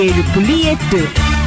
ஏழு புள்ளி எட்டு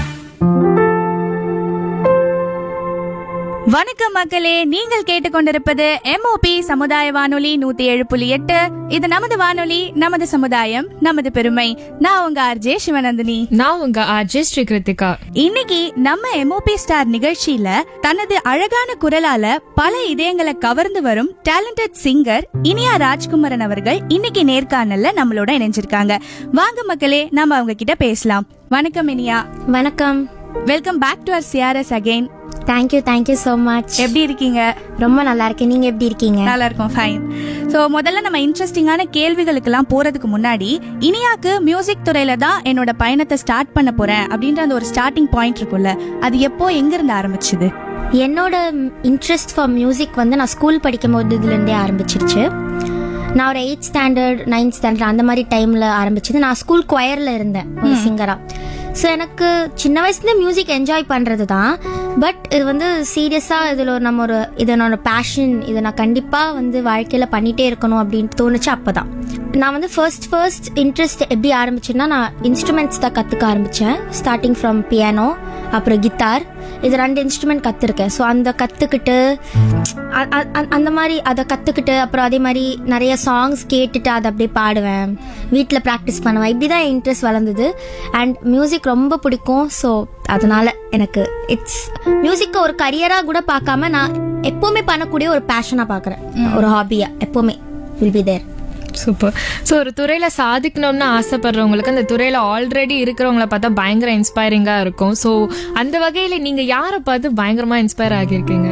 வணக்கம் மக்களே நீங்கள் கேட்டுக்கொண்டிருப்பது எம்ஓபி சமுதாய வானொலி நூத்தி ஏழு புள்ளி எட்டு இது நமது வானொலி நமது சமுதாயம் நமது பெருமை நான் உங்க ஆர்ஜே சிவநந்தினி நான் உங்க ஆர்ஜே ஸ்ரீ கிருத்திகா இன்னைக்கு நம்ம எம்ஓபி ஸ்டார் நிகழ்ச்சியில தனது அழகான குரலால பல இதயங்களை கவர்ந்து வரும் டேலண்டட் சிங்கர் இனியா ராஜ்குமரன் அவர்கள் இன்னைக்கு நேர்காணல்ல நம்மளோட இணைஞ்சிருக்காங்க வாங்க மக்களே நம்ம அவங்க கிட்ட பேசலாம் வணக்கம் இனியா வணக்கம் welcome back to our CRS again thank you thank you so much எப்படி இருக்கீங்க ரொம்ப நல்லா இருக்கேன் நீங்க எப்படி இருக்கீங்க நல்லா இருக்கும் ஃபைன் ஸோ முதல்ல நம்ம இன்ட்ரெஸ்டிங்கான கேள்விகளுக்கெல்லாம் போறதுக்கு முன்னாடி இனியாக்கு மியூசிக் துறையில தான் என்னோட பயணத்தை ஸ்டார்ட் பண்ண போறேன் அப்படின்ற அந்த ஒரு ஸ்டார்டிங் பாயிண்ட் இருக்கும்ல அது எப்போ எங்க இருந்து ஆரம்பிச்சது என்னோட இன்ட்ரெஸ்ட் ஃபார் மியூசிக் வந்து நான் ஸ்கூல் படிக்கும் போது இதுலேருந்தே ஆரம்பிச்சிருச்சு நான் ஒரு எயிட் ஸ்டாண்டர்ட் நைன்த் ஸ்டாண்டர்ட் அந்த மாதிரி டைமில் ஆரம்பிச்சது நான் ஸ்கூல் கொயரில் இருந்தேன் ஒரு சிங்கராக ஸோ எனக்கு சின்ன வயசுலேருந்து மியூசிக் என்ஜாய் பண்ணுறது தான் பட் இது வந்து சீரியஸாக இதில் ஒரு நம்ம ஒரு இது என்னோட பேஷன் இதை நான் கண்டிப்பாக வந்து வாழ்க்கையில் பண்ணிகிட்டே இருக்கணும் அப்படின்ட்டு தோணுச்சு அப்போ தான் நான் வந்து ஃபர்ஸ்ட் ஃபர்ஸ்ட் இன்ட்ரெஸ்ட் எப்படி ஆரம்பிச்சேன்னா நான் இன்ஸ்ட்ருமெண்ட்ஸ் தான் கற்றுக்க ஆரம்பித்தேன் ஸ்டார்டிங் ஃப்ரம் பியானோ அப்புறம் கித்தார் இது ரெண்டு இன்ஸ்ட்ருமெண்ட் கற்றுருக்கேன் ஸோ அந்த கற்றுக்கிட்டு அந்த மாதிரி அதை கற்றுக்கிட்டு அப்புறம் அதே மாதிரி நிறைய சாங்ஸ் கேட்டுட்டு அதை அப்படியே பாடுவேன் வீட்டில் ப்ராக்டிஸ் பண்ணுவேன் இப்படி தான் என் இன்ட்ரெஸ்ட் வளர்ந்தது அண்ட் மியூசிக் ரொம்ப பிடிக்கும் ஸோ அதனால எனக்கு இட்ஸ் மியூசிக்கை ஒரு கரியராக கூட பார்க்காம நான் எப்போவுமே பண்ணக்கூடிய ஒரு பேஷனாக பார்க்குறேன் ஒரு ஹாபியாக எப்போவுமே will be there super so ஒரு துறையில சாதிக்கணும்னு ஆசைப்படுறவங்களுக்கு அந்த துறையில ஆல்ரெடி இருக்கிறவங்கள பார்த்தா பயங்கர இன்ஸ்பைரிங்கா இருக்கும் ஸோ அந்த வகையில நீங்க யாரை பார்த்து பயங்கரமா இன்ஸ்பயர் ஆகியிருக்கீங்க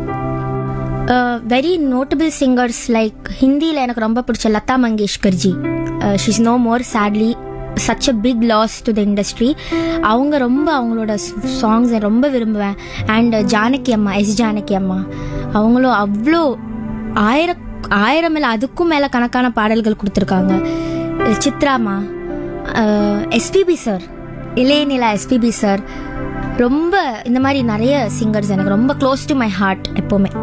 வெரி நோட்டபிள் சிங்கர்ஸ் லைக் ஹிந்தியில் எனக்கு ரொம்ப பிடிச்ச Lata Mangeshkarji she's no more sadly such a big loss to the industry அவங்க ரொம்ப அவங்களோட சாங்ஸ் ரொம்ப விரும்புவேன் அண்ட் ஜானகி அம்மா எஸ் ஜானகி அம்மா அவங்களும் அவ்வளோ ஆயிரம் ஆயிரம் மேலே அதுக்கும் மேலே கணக்கான பாடல்கள் கொடுத்துருக்காங்க சித்ராமா எஸ்பிபி சார் இளையநிலா எஸ்பிபி சார் ரொம்ப இந்த மாதிரி நிறைய சிங்கர்ஸ் எனக்கு ரொம்ப க்ளோஸ் டு மை ஹார்ட் எப்போவுமே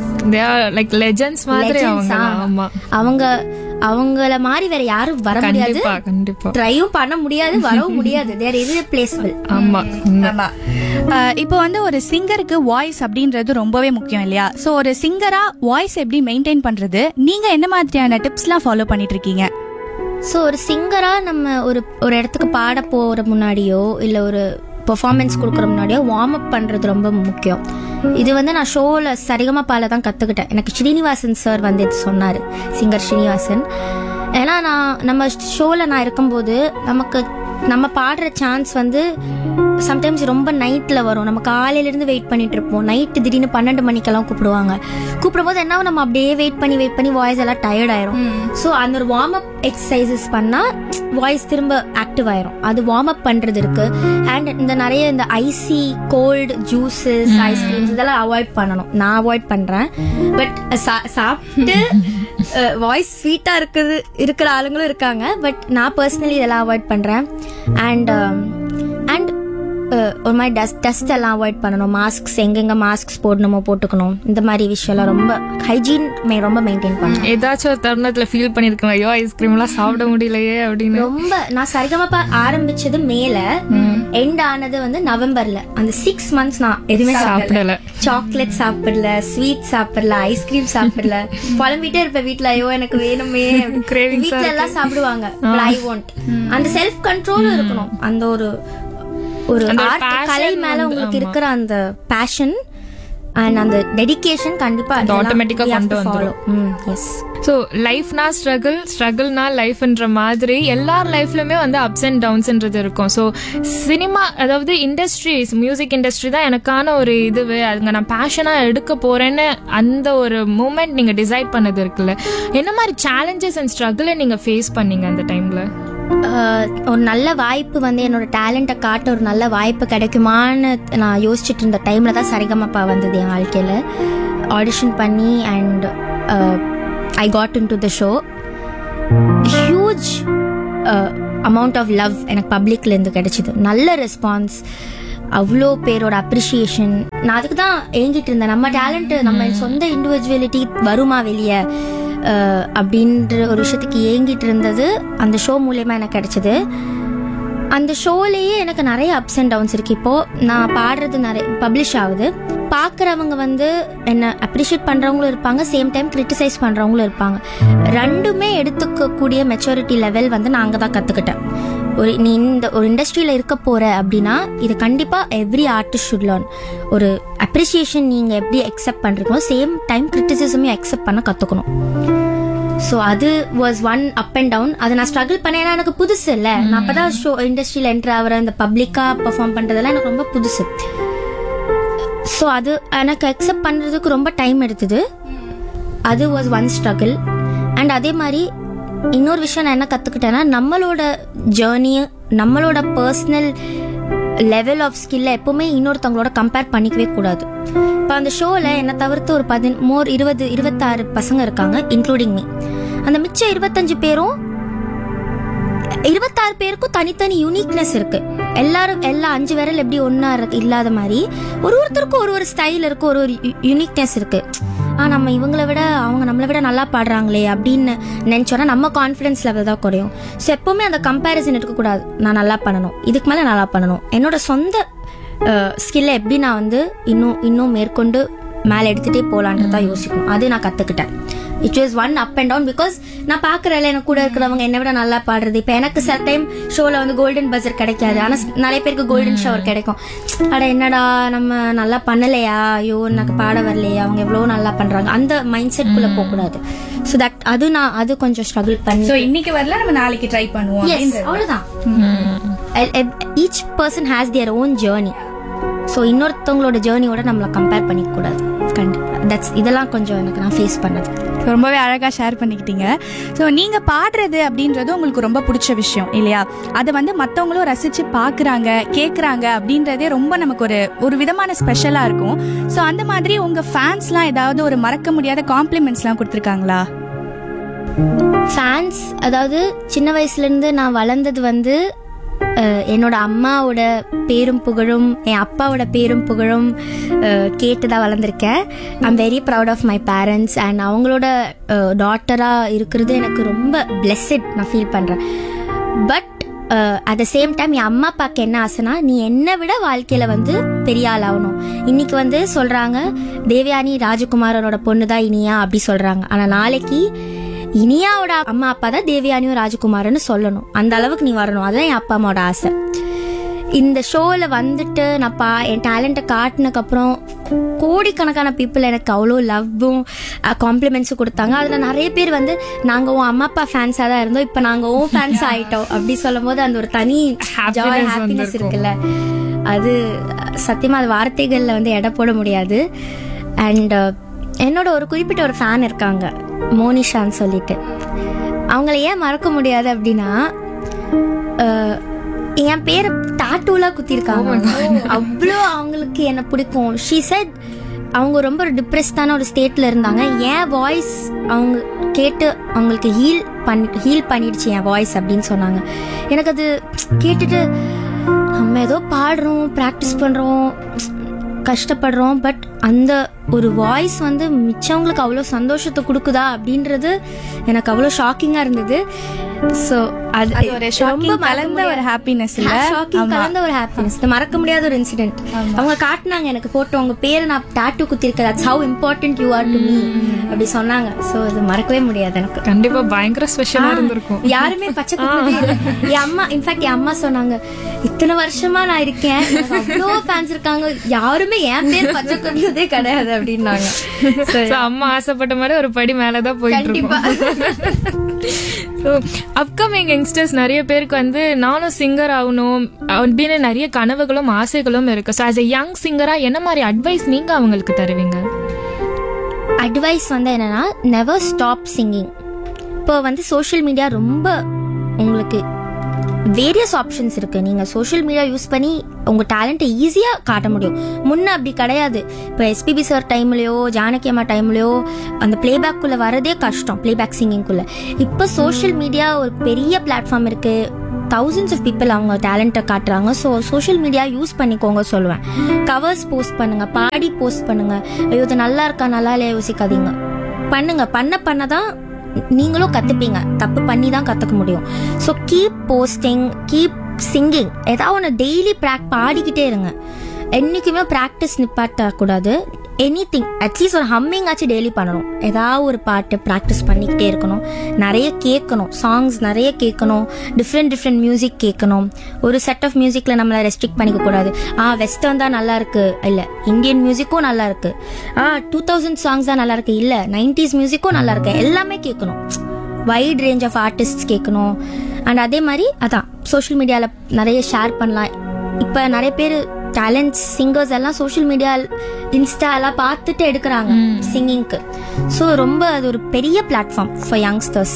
லைக் லெஜண்ட்ஸ் மாதிரி Legends, அவங்க ஆ. ஆமா அவங்க அவங்கள மாதிரி வேற யாரும் வர முடியாது கண்டிப்பா கண்டிப்பா ட்ரையும் பண்ண முடியாது வரவும் முடியாது தேர் irreplaceable ஆமா உண்மை. ஆமா அஹ் இப்போ வந்து ஒரு சிங்கருக்கு வாய்ஸ் அப்படின்றது ரொம்பவே முக்கியம் இல்லையா ஸோ ஒரு சிங்கரா வாய்ஸ் எப்படி மெயின்டைன் பண்றது நீங்க என்ன மாதிரியான டிப்ஸ்லாம் ஃபாலோ பண்ணிட்டு இருக்கீங்க ஸோ ஒரு சிங்கரா நம்ம ஒரு ஒரு இடத்துக்கு பாட போற முன்னாடியோ இல்ல ஒரு பெர்ஃபார்மன்ஸ் கொடுக்குற முன்னாடியோ வார்ம் அப் பண்றது ரொம்ப முக்கியம் இது வந்து நான் ஷோவில் சரிகமபால தான் கற்றுக்கிட்டேன் எனக்கு ஸ்ரீனிவாசன் சார் வந்து இது சொன்னார் சிங்கர் ஸ்ரீனிவாசன் ஏன்னா நான் நம்ம ஷோவில் நான் இருக்கும்போது நமக்கு நம்ம பாடுற சான்ஸ் வந்து சம்டைம்ஸ் ரொம்ப நைட்டில் வரும் நம்ம காலையிலேருந்து வெயிட் பண்ணிட்டு இருப்போம் நைட்டு திடீர்னு பன்னெண்டு மணிக்கெல்லாம் கூப்பிடுவாங்க கூப்பிடும்போது என்ன ஆகும், நம்ம அப்படியே வெயிட் பண்ணி வெயிட் பண்ணி வாய்ஸ் எல்லாம் டயர்ட் ஆயிரும் ஸோ அந்த ஒரு வார்ம் அப் எக்ஸசைசஸ் பண்ணால் வாய்ஸ் திரும்ப ஆக்டிவ் ஆயிரும் அது வார்ம் அப் பண்ணுறது இருக்கு அண்ட் இந்த நிறைய இந்த ஐசி கோல்டு ஜூஸஸ் ஐஸ்கிரீம்ஸ் இதெல்லாம் அவாய்ட் பண்ணணும் நான் அவாய்ட் பண்ணுறேன் பட் சாப்பிட்டு வாய்ஸ் ஸ்வீட்டாக இருக்குது இருக்கிற ஆளுங்களும் இருக்காங்க பட் நான் பர்சனலி இதெல்லாம் அவாய்ட் பண்ணுறேன் அண்ட் அண்ட் ஒரு மாதிரி டஸ்ட் டஸ்ட் எல்லாம் அவாய்ட் பண்ணணும் மாஸ்க்ஸ் எங்கெங்க மாஸ்க்ஸ் போடணுமோ போட்டுக்கணும் இந்த மாதிரி விஷயம்லாம் ரொம்ப ஹைஜீன் ரொம்ப மெயின்டைன் பண்ணணும் ஏதாச்சும் ஒரு தருணத்துல ஃபீல் பண்ணிருக்கோம் ஐயோ ஐஸ்கிரீம் எல்லாம் சாப்பிட முடியலையே அப்படின்னு ரொம்ப நான் சரிகமப்பா ஆரம்பிச்சது மேல எண்ட் ஆனது வந்து நவம்பர்ல அந்த சிக்ஸ் மந்த்ஸ் நான் எதுவுமே சாப்பிடல. சாக்லேட் சாப்பிடல ஸ்வீட் சாப்பிடல ஐஸ்கிரீம் சாப்பிடல புலம்பிட்டே இருப்பேன் வீட்ல ஐயோ எனக்கு வேணுமே Cravings ஆ வீட்ல எல்லாம் சாப்பிடுவாங்க ஐ வாண்ட் அந்த செல்ஃப் கண்ட்ரோலும் இருக்கணும் அந்த ஒரு ஒரு அந்த ஒரு art, passion கலை மேல வந்து, உங்களுக்கு ஆமா. இருக்கிற அந்த பேஷன் அண்ட் அந்த டெடிகேஷன் கண்டிப்பா அது automatic ஆ கொண்டு ஃபாலோ எஸ் ஸோ லைஃப்னா ஸ்ட்ரகிள் ஸ்ட்ரகிள்னா லைஃப்ன்ற மாதிரி எல்லார் லைஃப்லயுமே வந்து அப்ஸ் அண்ட் டவுன்ஸ்ன்றது இருக்கும் ஸோ சினிமா அதாவது இண்டஸ்ட்ரீஸ் மியூசிக் இண்டஸ்ட்ரி தான் எனக்கான ஒரு இதுவு அதுங்க நான் பேஷனாக எடுக்க போறேன்னு அந்த ஒரு மூமெண்ட் நீங்க டிசைட் பண்ணது இருக்குல்ல என்ன மாதிரி சேலஞ்சஸ் அண்ட் ஸ்ட்ரகிளை நீங்க ஃபேஸ் பண்ணீங்க அந்த டைம்ல ஆஹ் ஒரு நல்ல வாய்ப்பு வந்து என்னோட டேலண்ட்டை காட்ட ஒரு நல்ல வாய்ப்பு கிடைக்குமான்னு நான் யோசிச்சுட்டு இருந்த டைமில் தான் சரிகமப்பா வந்தது என் வாழ்க்கையில் ஆடிஷன் பண்ணி and I got into the show huge amount of love எனக்கு பப்ளிக்லேருந்து கிடைச்சிது நல்ல ரெஸ்பான்ஸ் அவ்வளோ பேரோட அப்ரிஷியேஷன் நான் அதுக்கு தான் ஏங்கிட்டு இருந்தேன் நம்ம டேலண்ட் நம்ம சொந்த இண்டிவிஜுவலிட்டி வருமா வெளியே அப்படின்ற ஒரு விஷயத்துக்கு ஏங்கிட்டு இருந்தது அந்த ஷோ மூலயமா எனக்கு கிடைச்சது அந்த ஷோலேயே எனக்கு நிறைய அப்ஸ் அண்ட் டவுன்ஸ் இருக்கு இப்போ நான் பாடுறது நிறைய பப்ளிஷ் ஆகுது பார்க்குறவங்க வந்து என்ன அப்ரிஷியேட் பண்ணுறவங்களும் இருப்பாங்க சேம் டைம் கிரிட்டிசைஸ் பண்ணுறவங்களும் இருப்பாங்க ரெண்டுமே எடுத்துக்கக்கூடிய மெச்சூரிட்டி லெவல் வந்து நான் அங்கே தான் கற்றுக்கிட்டேன் ஒரு நீ இந்த ஒரு இண்டஸ்ட்ரியில் இருக்க போகிற அப்படின்னா இது கண்டிப்பாக எவ்ரி ஆர்டிஸ்ட் ஷுட் லேர்ன் ஒரு அப்ரிசியேஷன் நீங்கள் எப்படி அக்செப்ட் பண்ணுறீங்களோ சேம் டைம் கிரிட்டிசிசமையும் அக்செப்ட் பண்ண கற்றுக்கணும் ஸோ அது was one up and down அதை நான் ஸ்ட்ரகிள் பண்ணேன் ஏன்னா எனக்கு புதுசு இல்லை நான் அப்பதான் ஷோ இண்டஸ்ட்ரியில் என்ட்ரு ஆகிற இந்த பப்ளிக்காக பெர்ஃபார்ம் பண்ணுறதெல்லாம் எனக்கு ரொம்ப புதுசு ஸோ அது எனக்கு அக்செப்ட் பண்ணுறதுக்கு ரொம்ப டைம் எடுத்தது அது வாஸ் ஒன் ஸ்ட்ரகிள் அண்ட் அதே மாதிரி இன்னொரு விஷயம் நான் என்ன கற்றுக்கிட்டேன்னா நம்மளோட ஜேர்னி நம்மளோட பர்சனல் லெவல் ஆஃப் ஸ்கில்லை எப்பவுமே இன்னொருத்தவங்களோட கம்பேர் பண்ணிக்கவே கூடாது இப்போ அந்த ஷோவில் என்னை தவிர்த்து ஒரு பதின மோர் இருபது இருபத்தாறு பசங்க இருக்காங்க இன்க்ளூடிங் மீ அந்த மிச்சம் இருபத்தஞ்சு பேரும் இருபத்தாறு பேருக்கும் தனித்தனி யூனிக்னஸ் இருக்கு எல்லாரும் எல்லா அஞ்சு விரல் எப்படி ஒன்னா இல்லாத மாதிரி ஒரு ஒருத்தருக்கும் ஒரு ஒரு ஸ்டைல் இருக்கு ஒரு ஒரு யூனிக்னஸ் இருக்கு ஆ நம்ம இவங்கள விட அவங்க நம்மளை விட நல்லா பாடுறாங்களே அப்படின்னு நினைச்சோன்னா நம்ம கான்ஃபிடன்ஸ் லெவல் தான் குறையும் ஸோ எப்பவுமே அந்த கம்பேரிசன் இருக்கக்கூடாது நான் நல்லா பண்ணணும் இதுக்கு மேலே நல்லா பண்ணணும் என்னோட சொந்த ஸ்கில்லை எப்படி நான் வந்து இன்னும் இன்னும் மேற்கொண்டு மேலே எடுத்துகிட்டே போகலான்றதா யோசிக்கணும் அது நான் கற்றுக்கிட்டேன் it was one up and down because நான் பார்க்குறேன் எனக்கு கூட இருக்கிறவங்க என்னை விட நல்லா பாடுறது இப்போ எனக்கு சில டைம் ஷோவில் வந்து கோல்டன் பஸர் கிடைக்காது ஆனால் நிறைய பேருக்கு கோல்டன் ஷவர் கிடைக்கும் அட என்னடா நம்ம நல்லா பண்ணலையா ஐயோ எனக்கு பாட வரலையா அவங்க எவ்வளோ நல்லா பண்ணுறாங்க அந்த மைண்ட் செட்குள்ளே போகக்கூடாது ஸோ தட் அது நான் அது கொஞ்சம் ஸ்ட்ரகிள் பண்ணி சோ இன்னைக்கு வரல நம்ம நாளைக்கு ட்ரை பண்ணுவோம் Yes, அப்படின்றது. அவ்வளவுதான் each person has their own journey so இன்னொருத்தவங்களோட ஜேர்னியோட நம்மளை கம்பேர் பண்ணிக்க கூடாது கண்டிப்பா தட்ஸ் இதெல்லாம் கொஞ்சம் எனக்கு நான் ஃபேஸ் பண்ணது So, ரொம்பவே அழகா ஷேர் பண்ணிக்கிட்டீங்க ஸோ நீங்க பாடுறது அப்படின்றது உங்களுக்கு ரொம்ப பிடிச்ச விஷயம் இல்லையா அதை வந்து மற்றவங்களும் ரசிச்சு பார்க்குறாங்க கேட்குறாங்க அப்படின்றதே ரொம்ப நமக்கு ஒரு ஒரு விதமான ஸ்பெஷலா இருக்கும் ஸோ அந்த மாதிரி உங்க ஃபேன்ஸ்லாம் ஏதாவது ஒரு மறக்க முடியாத காம்ப்ளிமெண்ட்ஸ்லாம் கொடுத்துருக்காங்களா ஃபேன்ஸ் அதாவது சின்ன வயசுலேருந்து நான் வளர்ந்தது வந்து அஹ், என்னோட அம்மாவோட பேரும் புகழும் என் அப்பாவோட பேரும் புகழும் கேட்டு தான் வளர்ந்துருக்கேன் I'm very proud of my parents and அவங்களோட டாட்டராக இருக்கிறது எனக்கு ரொம்ப பிளெஸ்ஸட் நான் ஃபீல் பண்ணுறேன் but at the same time என் அம்மா அப்பாவுக்கு என்ன ஆசைனா நீ என்னை விட வாழ்க்கையில் வந்து பெரிய ஆள் ஆகணும் இன்னைக்கு வந்து சொல்கிறாங்க தேவயானி ராஜகுமாரனோட பொண்ணு தான் இனியா அப்படி சொல்கிறாங்க ஆனால் நாளைக்கு இனியாவோட அம்மா அப்பா தான் தேவயானியும் ராஜகுமாரன்னு சொல்லணும் அந்த அளவுக்கு நீ வரணும் அதான் என் அப்பா அம்மாவோட ஆசை இந்த ஷோவில் வந்துட்டு நான் பா என் டேலண்ட்டை காட்டினதுக்கப்புறம் கோடிக்கணக்கான பீப்புள் எனக்கு அவ்வளோ லவ்வும் காம்ப்ளிமெண்ட்ஸும் கொடுத்தாங்க அதில் நிறைய பேர் வந்து நாங்கள் உன் அம்மா அப்பா ஃபேன்ஸாக தான் இருந்தோம் இப்போ நாங்கள் உன் ஃபேன்ஸ் ஆகிட்டோம் அப்படி சொல்லும் போது அந்த ஒரு தனி ஜாய் ஹாப்பினஸ் இருக்குல்ல அது சத்தியமாக அது வார்த்தைகளில் வந்து எடை போட முடியாது அண்ட் என்னோட ஒரு குறிப்பிட்ட ஒரு ஃபேன் இருக்காங்க மோனிஷான்னு சொல்லிட்டு அவங்கள ஏன் மறக்க முடியாது அப்படின்னா அஹ், என் பேரை டாட்டூலாம் குத்திருக்காங்க அவ்வளோ அவங்களுக்கு என்ன பிடிக்கும் ஷீ செட் அவங்க ரொம்ப ஒரு டிப்ரெஸ்டான ஒரு ஸ்டேட்ல இருந்தாங்க என் வாய்ஸ் அவங்க கேட்டு அவங்களுக்கு ஹீல் பண்ணி ஹீல் பண்ணிடுச்சு என் வாய்ஸ் அப்படின்னு சொன்னாங்க எனக்கு அது கேட்டுட்டு நம்ம ஏதோ பாடுறோம் ப்ராக்டிஸ் பண்ணுறோம் கஷ்டப்படுறோம் பட் அந்த ஒரு வாய்ஸ் வந்து மிச்சவங்களுக்கு அவ்வளோ சந்தோஷத்தை கொடுக்குதா அப்படின்றது எனக்கு அவ்வளோ ஷாக்கிங்காக இருந்தது ஸோ அது அது ஒரு ஷாக்கிங் கலந்த ஒரு ஹாப்பினஸ் இல்ல ஷாக்கிங் கலந்த ஒரு ஹாப்பினஸ் மறக்க முடியாத ஒரு இன்சிடென்ட் அவங்க காட்டினாங்க எனக்கு போட்டோ உங்க பேரை நான் டாட்டூ குத்திருக்கேன் that's how important you are to me அப்படி சொன்னாங்க ஸோ அது மறக்கவே முடியாது எனக்கு கண்டிப்பா பயங்கர ஸ்பெஷலா இருந்திருக்கும் யாருமே பச்சை குத்துனதே இல்ல. என் அம்மா இன்ஃபேக்ட் என் அம்மா சொன்னாங்க இத்தனை வருஷமா நான் இருக்கேன் எனக்கு அவ்வளோ ஃபேன்ஸ் இருக்காங்க யாருமே என் பேர் பச்சை குத்துனதே கிடையாது அப்படின்னாங்க So, So, அம்மா ஆசைப்பட்ட மாதிரி ஒரு படி மேலதான் போயிட்டு கண்டிப்பா இருக்கோம் ஸோ அப்கமிங் யங்ஸ்டர்ஸ் நிறைய பேருக்கு வந்து நானும் சிங்கர் ஆகணும் அப்படின்னு நிறைய கனவுகளும் ஆசைகளும் இருக்கு ஸோ ஆஸ் எ யங் சிங்கரா என்ன மாதிரி அட்வைஸ் நீங்க அவங்களுக்கு தருவீங்க அட்வைஸ் வந்து என்னன்னா நெவர் ஸ்டாப் சிங்கிங் இப்போ வந்து சோஷியல் மீடியா ரொம்ப உங்களுக்கு வேரியஸ் ஆப்ஷன்ஸ் இருக்கு நீங்க சோஷியல் மீடியா யூஸ் பண்ணி உங்க டேலண்ட்டை ஈஸியா காட்ட முடியும் முன்ன அப்படி கிடையாது இப்போ எஸ்பிபி சார் டைம்லயோ ஜானகி அம்மா டைம்லயோ அந்த பிளேபேக்குள்ள வரதே கஷ்டம் பிளேபேக் சிங்கிங்குள்ள இப்போ சோஷியல் மீடியா ஒரு பெரிய பிளாட்ஃபார்ம் இருக்கு தௌசண்ட்ஸ் ஆஃப் பீப்புள் அவங்க டேலண்ட்டை காட்டுறாங்க ஸோ சோஷியல் மீடியா யூஸ் பண்ணிக்கோங்க சொல்லுவேன் கவர்ஸ் போஸ்ட் பண்ணுங்க பாடி போஸ்ட் பண்ணுங்க ஐயோ இது நல்லா இருக்கா நல்லா இல்லையா யோசிக்காதீங்க பண்ணுங்க பண்ண பண்ண தான் நீங்களும் கத்துப்பீங்க தப்பு பண்ணி தான் கத்துக்க முடியும் so keep posting keep singing ஏதாவது ஒன்று டெய்லி ப்ராக் பாடிக்கிட்டே இருங்க என்றைக்குமே ப்ராக்டிஸ் நிப்பாட்டக்கூடாது எனி திங் அட்லீஸ்ட் ஒரு ஹம்மிங் ஆச்சு டெய்லி பண்ணணும் ஏதாவது ஒரு பாட்டு ப்ராக்டிஸ் பண்ணிக்கிட்டே இருக்கணும் நிறைய கேட்கணும் சாங்ஸ் நிறைய கேட்கணும் டிஃப்ரெண்ட் டிஃப்ரெண்ட் மியூசிக் கேட்கணும் ஒரு செட் ஆஃப் மியூசிக்கில் நம்மளை ரெஸ்ட்ரிக்ட் பண்ணிக்க கூடாது ஆ வெஸ்டர்ன் தான் நல்லா இருக்கு இல்லை இந்தியன் மியூசிக்கும் நல்லா இருக்கு ஆ டூ தௌசண்ட் சாங்ஸ் தான் நல்லா இருக்கு இல்லை நைன்டிஸ் மியூசிக்கும் நல்லா இருக்கு எல்லாமே கேட்கணும் வைட் ரேஞ்ச் ஆஃப் ஆர்டிஸ்ட் கேட்கணும் அண்ட் அதே மாதிரி அதான் சோஷியல் மீடியாவில் நிறைய ஷேர் பண்ணலாம் இப்போ நிறைய பேர் டேலண்ட்ஸ் சிங்கர்ஸ் எல்லாம் சோஷியல் மீடியா இன்ஸ்டா எல்லாம் பார்த்துட்டு எடுக்கிறாங்க சிங்கிங்க்கு ஸோ ரொம்ப அது ஒரு பெரிய பிளாட்ஃபார்ம் ஃபார் யங்ஸ்டர்ஸ்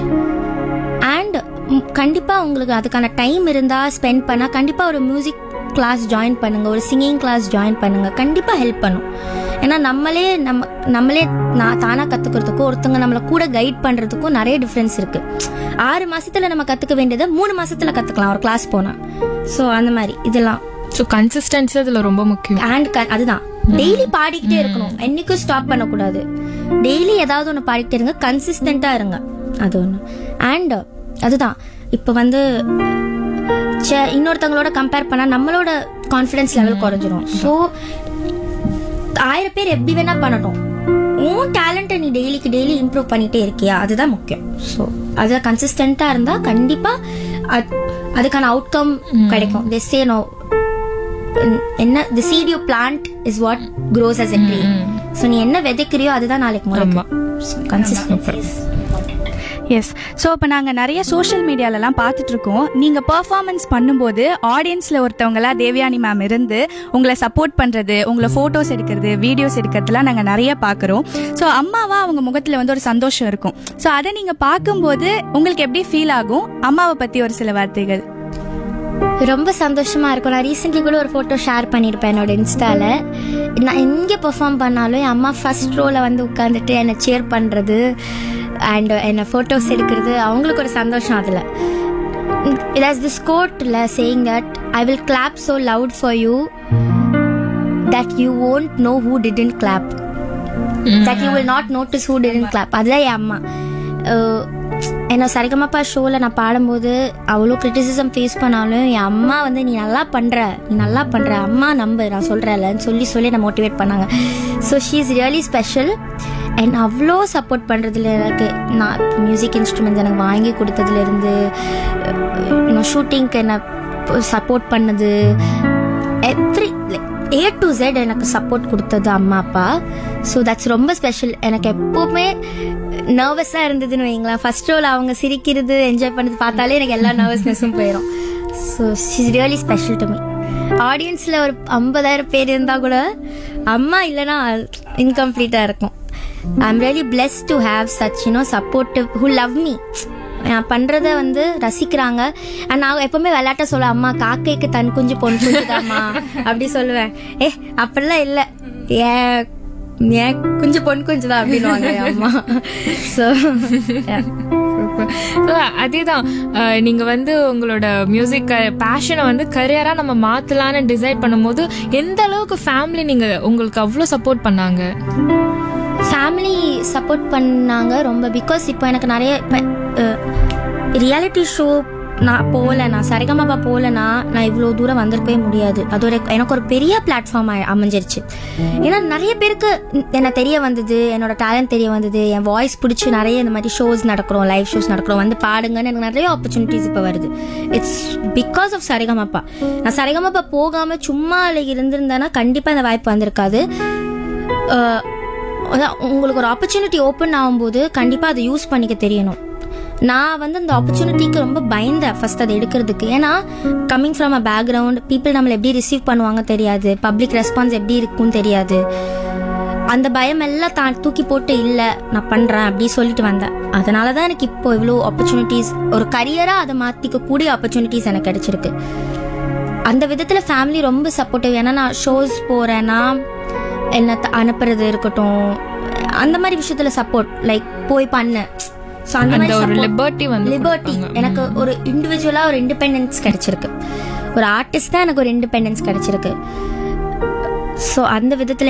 அண்ட் கண்டிப்பாக உங்களுக்கு அதுக்கான டைம் இருந்தால் ஸ்பெண்ட் பண்ணால் கண்டிப்பாக ஒரு மியூசிக் கிளாஸ் ஜாயின் பண்ணுங்க ஒரு சிங்கிங் கிளாஸ் ஜாயின் பண்ணுங்க கண்டிப்பாக ஹெல்ப் பண்ணும் ஏன்னா நம்மளே நம்ம நம்மளே நான் தானாக கற்றுக்கிறதுக்கும் ஒருத்தவங்க நம்மளை கூட கைட் பண்ணுறதுக்கும் நிறைய டிஃப்ரென்ஸ் இருக்கு ஆறு மாசத்துல நம்ம கற்றுக்க வேண்டியதை மூணு மாசத்துல கற்றுக்கலாம் ஒரு கிளாஸ் போனால் ஸோ அந்த மாதிரி இதெல்லாம் ஸோ கன்சிஸ்டன்சி அதுல ரொம்ப முக்கியம் அண்ட் அதுதான் டெய்லி பாடிக்கிட்டே இருக்கணும் என்னைக்கும் ஸ்டாப் பண்ணக்கூடாது டெய்லி ஏதாவது ஒன்று பாடிக்கிட்டே இருங்க கன்சிஸ்டண்டா இருங்க அது ஒன்று அண்ட் அதுதான் இப்போ வந்து ச்சே, இன்னொருத்தவங்களோட கம்பேர் பண்ணா நம்மளோட கான்ஃபிடன்ஸ் லெவல் குறைஞ்சிரும் ஸோ ஆயிரம் பேர் எப்படி வேணா பண்ணட்டும் உன் டேலண்ட்டை நீ டெய்லிக்கு டெய்லி இம்ப்ரூவ் பண்ணிட்டே இருக்கியா அதுதான் முக்கியம் ஸோ அதில் கன்சிஸ்டண்ட்டாக இருந்தால் கண்டிப்பாக அதுக்கான அவுட்கம் கிடைக்கும் they say no என்ன the seed you plant is what grows as a tree so நீ என்ன விதைக்கிறியோ அதுதான் நாளைக்கு ஆமா. முளைக்கும் கன்சிஸ்டன்சி எஸ் ஸோ இப்போ நாங்கள் நிறைய சோஷியல் மீடியாலலாம் பார்த்துட்டு இருக்கோம் நீங்கள் பெர்ஃபார்மன்ஸ் பண்ணும்போது ஆடியன்ஸில் ஒருத்தவங்களா தேவயானி மேம் இருந்து உங்களை சப்போர்ட் பண்ணுறது உங்களை ஃபோட்டோஸ் எடுக்கிறது வீடியோஸ் எடுக்கிறதுலாம் நாங்கள் நிறைய பார்க்குறோம் ஸோ அம்மாவா அவங்க முகத்தில் வந்து ஒரு சந்தோஷம் இருக்கும் ஸோ அதை நீங்கள் பார்க்கும்போது உங்களுக்கு எப்படி ஃபீல் ஆகும் அம்மாவை பற்றி ஒரு சில வார்த்தைகள் ரொம்ப சந்தோஷமா இருக்கும் நான் ரீசெண்ட்லி கூட ஒரு ஃபோட்டோ ஷேர் பண்ணியிருப்பேன் என்னோட இன்ஸ்டால நான் எங்கே பெர்ஃபார்ம் பண்ணாலும் என் அம்மா ஃபர்ஸ்ட் ரோல வந்து உட்காந்துட்டு என்னை சேர் பண்ணுறது அண்ட் என்னை ஃபோட்டோஸ் எடுக்கிறது அவங்களுக்கு ஒரு சந்தோஷம் அதில் it has this quote la saying that I will clap so loud for you that you won't know who didn't clap. that you will not notice who didn't clap. அதுதான் என் அம்மா அஹ், என்ன சரிகமப்பா ஷோவில் நான் பாடும்போது அவ்வளோ கிரிட்டிசிசம் ஃபேஸ் பண்ணாலும் என் அம்மா வந்து நீ நல்லா பண்ணுற நீ நல்லா பண்ணுற அம்மா நம்பு நான் சொல்கிறேன்லன்னு சொல்லி சொல்லி நான் மோட்டிவேட் பண்ணாங்க so she is really special and அவ்வளோ சப்போர்ட் பண்ணுறதுல எனக்கு நான் மியூசிக் இன்ஸ்ட்ருமெண்ட்ஸ் எனக்கு வாங்கி கொடுத்ததுலேருந்து ஷூட்டிங்க்கு என்ன சப்போர்ட் பண்ணது எவ்ரி ஏ டு Z எனக்கு சப்போர்ட் கொடுத்தது அம்மா அப்பா ஸோ தட்ஸ் ரொம்ப ஸ்பெஷல் எனக்கு எப்போவுமே நர்வஸாக இருந்ததுன்னு வைங்களேன் ஃபர்ஸ்ட் ரோல் அவங்க சிரிக்கிறது என்ஜாய் பண்ணது பார்த்தாலே எனக்கு எல்லா நர்வஸ்னஸும் போயிடும் so is really special to me ஆடியன்ஸில் ஒரு ஐம்பதாயிரம் பேர் இருந்தால் கூட அம்மா இல்லைன்னா இன்கம்ப்ளீட்டாக இருக்கும் I am really bless to have such you know supportive who love me நான் பண்றத வந்து ரசிக்கிறாங்க அண்ட் நான் எப்பவுமே விளையாட்ட சொல்ல அம்மா காக்கைக்கு தன் குஞ்சு பொன் குஞ்சுதாம்மா அப்படி சொல்லுவேன் ஏ அப்படிலாம் இல்ல ஏன் ஏன் குஞ்சு பொன் குஞ்சு தான் அப்படின்னுவாங்க என் அம்மா ஸோ So, அதேதான் அஹ், நீங்க வந்து உங்களோட மியூசிக் பேஷனை வந்து கரியரா நம்ம மாத்தலாம்னு டிசைட் பண்ணும்போது எந்த அளவுக்கு ஃபேமிலி நீங்க உங்களுக்கு அவ்வளவு சப்போர்ட் பண்ணாங்க ஃபேமிலி சப்போர்ட் பண்ணாங்க ரொம்ப பிகாஸ் இப்போ எனக்கு நிறைய ரியாலிட்டி ஷோ நான் போகல நான் சரிகமாப்பா போகலனா நான் இவ்வளோ தூரம் வந்திருக்கவே முடியாது அது ஒரு எனக்கு ஒரு பெரிய பிளாட்ஃபார்ம் அமைஞ்சிருச்சு ஏன்னா நிறைய பேருக்கு என்ன தெரிய வந்தது என்னோட டேலண்ட் தெரிய வந்தது என் வாய்ஸ் பிடிச்சி நிறைய இந்த மாதிரி ஷோஸ் நடக்கிறோம் லைவ் ஷோஸ் நடக்கிறோம் வந்து பாடுங்கன்னு எனக்கு நிறைய ஆப்பர்ச்சுனிட்டிஸ் இப்போ வருது இட்ஸ் பிகாஸ் ஆஃப் சரிகமாப்பா நான் சரிகமாப்பா போகாமல் சும்மா இருந்திருந்தேன்னா கண்டிப்பாக இந்த வாய்ப்பு வந்திருக்காது அஹ், அதான் உங்களுக்கு ஒரு ஆப்பர்ச்சுனிட்டி ஓப்பன் ஆகும்போது கண்டிப்பாக அதை யூஸ் பண்ணிக்க தெரியணும் நான் வந்து அந்த ஆப்பர்ச்சுனிட்டிக்கு ரொம்ப பயந்தேன் ஃபர்ஸ்ட் அதை எடுக்கிறதுக்கு ஏன்னா coming from a background people நம்மளை எப்படி ரிசீவ் பண்ணுவாங்க தெரியாது பப்ளிக் ரெஸ்பான்ஸ் எப்படி இருக்கும்னு தெரியாது அந்த பயம் எல்லாம் தான் தூக்கி போட்டு இல்லை நான் பண்ணுறேன் அப்படி சொல்லிட்டு வந்தேன் அதனால தான் எனக்கு இப்போ இவ்வளோ ஆப்பர்ச்சுனிட்டிஸ் ஒரு கரியராக அதை மாற்றிக்க கூடிய ஆப்பர்ச்சுனிட்டிஸ் எனக்கு கிடைச்சிருக்கு அந்த விதத்தில் ஃபேமிலி ரொம்ப சப்போர்ட்டிவ் ஏன்னா நான் ஷோஸ் போகிறேன்னா என்ன த- அனுப்புறது இருக்கட்டும் அந்த மாதிரி விஷயத்துல சப்போர்ட் லைக் போய் பண்ண ஸோ அந்த அந்த மாதிரி ஒரு support- லிபர்ட்டி வந்து லிபர்ட்டி கொடுப்பாங்க. எனக்கு ஒரு இண்டிவிஜுவலா ஒரு இண்டிபெண்டன்ஸ் கிடைச்சிருக்கு ஒரு ஆர்டிஸ்டா எனக்கு ஒரு இண்டிபெண்டன்ஸ் கிடைச்சிருக்கு ஸோ அந்த விதத்துல